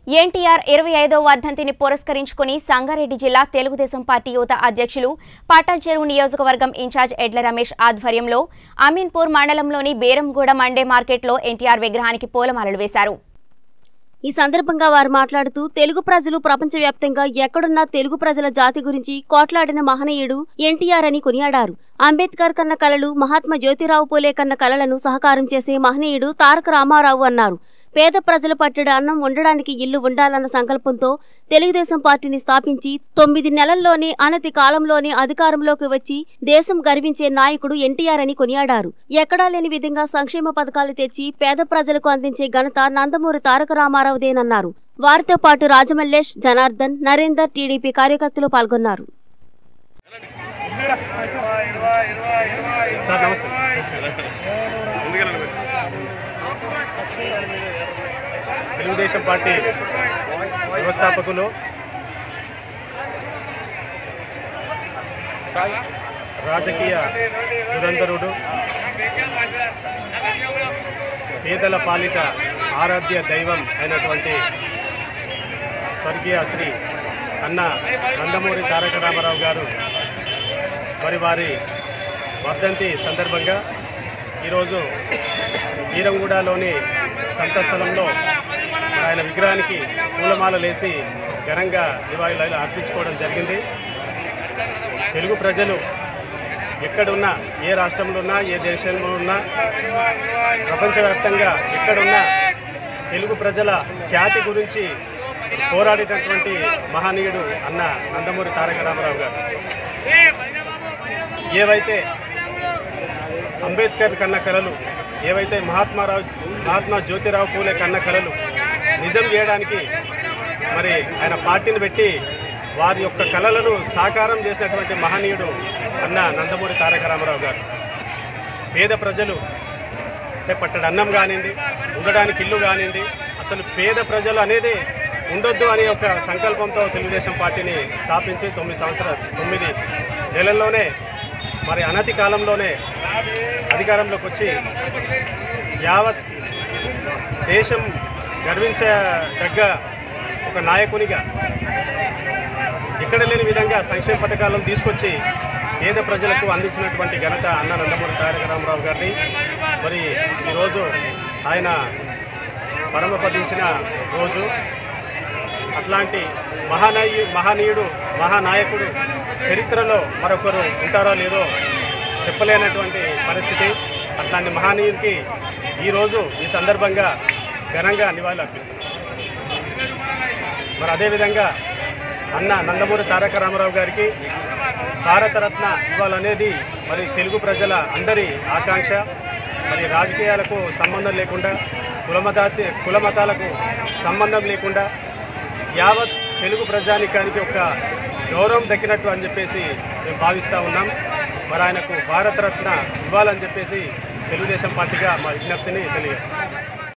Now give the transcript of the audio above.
ఎన్టీఆర్ ఇరవై ఐదో వర్ధంతిని పురస్కరించుకుని సంగారెడ్డి జిల్లా తెలుగుదేశం పార్టీ యువత అధ్యక్షులు పటాచెరువు నియోజకవర్గం ఇన్ఛార్జ్ ఎడ్ల రమేష్ ఆధ్వర్యంలో అమీన్పూర్ మండలంలోని బేరంగూడ మండే మార్కెట్లో ఎన్టీఆర్ విగ్రహానికి పూలమాలలు వేశారు ఈ సందర్భంగా వారు మాట్లాడుతూ తెలుగు ప్రజలు ప్రపంచవ్యాప్తంగా ఎక్కడున్నా తెలుగు ప్రజల జాతి గురించి కోట్లాడిన మహనీయుడు ఎన్టీఆర్ అని కొనియాడారు అంబేద్కర్ కన్న కలలు మహాత్మా జ్యోతిరావు పూలే కన్న కలలను సహకారం చేసే మహనీయుడు తారక రామారావు అన్నారు పేద ప్రజల పట్టెడు అన్నం ఉండడానికి ఇల్లు ఉండాలన్న సంకల్పంతో తెలుగుదేశం పార్టీని స్థాపించి తొమ్మిది నెలల్లోనే అనతి కాలంలోనే అధికారంలోకి వచ్చి దేశం గర్వించే నాయకుడు ఎన్టీఆర్ అని కొనియాడారు ఎక్కడా లేని విధంగా సంక్షేమ పథకాలు తెచ్చి పేద ప్రజలకు అందించే ఘనత నందమూరి తారక రామారావుదేనన్నారు వారితో పాటు రాజమల్లేష్ జనార్దన్ నరేందర్ టీడీపీ కార్యకర్తలు పాల్గొన్నారు సార్ నమస్తే తెలుగుదేశం పార్టీ వ్యవస్థాపకులు రాజకీయ దురంధరుడు పేదల పాలిట ఆరాధ్య దైవం అయినటువంటి స్వర్గీయ శ్రీ అన్న నందమూరి తారక రామారావు గారు మరి వారి వర్ధంతి సందర్భంగా ఈరోజు వీరంగూడలోని సంత స్థలంలో ఆయన విగ్రహానికి పూలమాలలేసి ఘనంగా నివాళులు అర్పించుకోవడం జరిగింది తెలుగు ప్రజలు ఎక్కడున్నా ఏ రాష్ట్రంలో ఉన్నా ఏ దేశంలో ఉన్నా ప్రపంచవ్యాప్తంగా ఎక్కడున్నా తెలుగు ప్రజల ఖ్యాతి గురించి పోరాడేటటువంటి మహనీయుడు అన్న నందమూరి తారక రామారావు గారు ఏవైతే అంబేద్కర్ కన్న కళలు ఏవైతే మహాత్మారావు మహాత్మా జ్యోతిరావు పూలే కన్న కళలు నిజం చేయడానికి మరి ఆయన పార్టీని పెట్టి వారి యొక్క కళలను సాకారం చేసినటువంటి మహనీయుడు అన్న నందమూరి తారక రామారావు గారు పేద ప్రజలు అంటే పట్టడి అన్నం కానివ్వండి ఉండడానికి ఇల్లు కానివ్వండి అసలు పేద ప్రజలు అనేది ఉండొద్దు అనే ఒక సంకల్పంతో తెలుగుదేశం పార్టీని స్థాపించి తొమ్మిది సంవత్సరాలు తొమ్మిది నెలల్లోనే మరి అనతి కాలంలోనే అధికారంలోకి వచ్చి యావత్ దేశం గర్వించదగ్గ ఒక నాయకునిగా ఎక్కడ లేని విధంగా సంక్షేమ పథకాలను తీసుకొచ్చి పేద ప్రజలకు అందించినటువంటి ఘనత అన్న నందమూరి తారక రామారావు గారిని మరి ఈరోజు ఆయన పరమపదించిన రోజు అట్లాంటి మహానాయు మహనీయుడు మహానాయకుడు చరిత్రలో మరొకరు ఉంటారో లేదో చెప్పలేనటువంటి పరిస్థితి అట్లాంటి మహనీయునికి ఈరోజు ఈ సందర్భంగా ఘనంగా నివాళులు అర్పిస్తున్నాం మరి అదేవిధంగా అన్న నందమూరి తారక రామారావు గారికి భారతరత్న ఇవ్వాలనేది మరి తెలుగు ప్రజల అందరి ఆకాంక్ష మరి రాజకీయాలకు సంబంధం లేకుండా కులమతా కులమతాలకు సంబంధం లేకుండా యావత్ తెలుగు ప్రజానికానికి ఒక గౌరవం దక్కినట్టు అని చెప్పేసి మేము భావిస్తూ ఉన్నాం మరి ఆయనకు భారతరత్న ఇవ్వాలని చెప్పేసి తెలుగుదేశం పార్టీగా మా విజ్ఞప్తిని తెలియజేస్తాం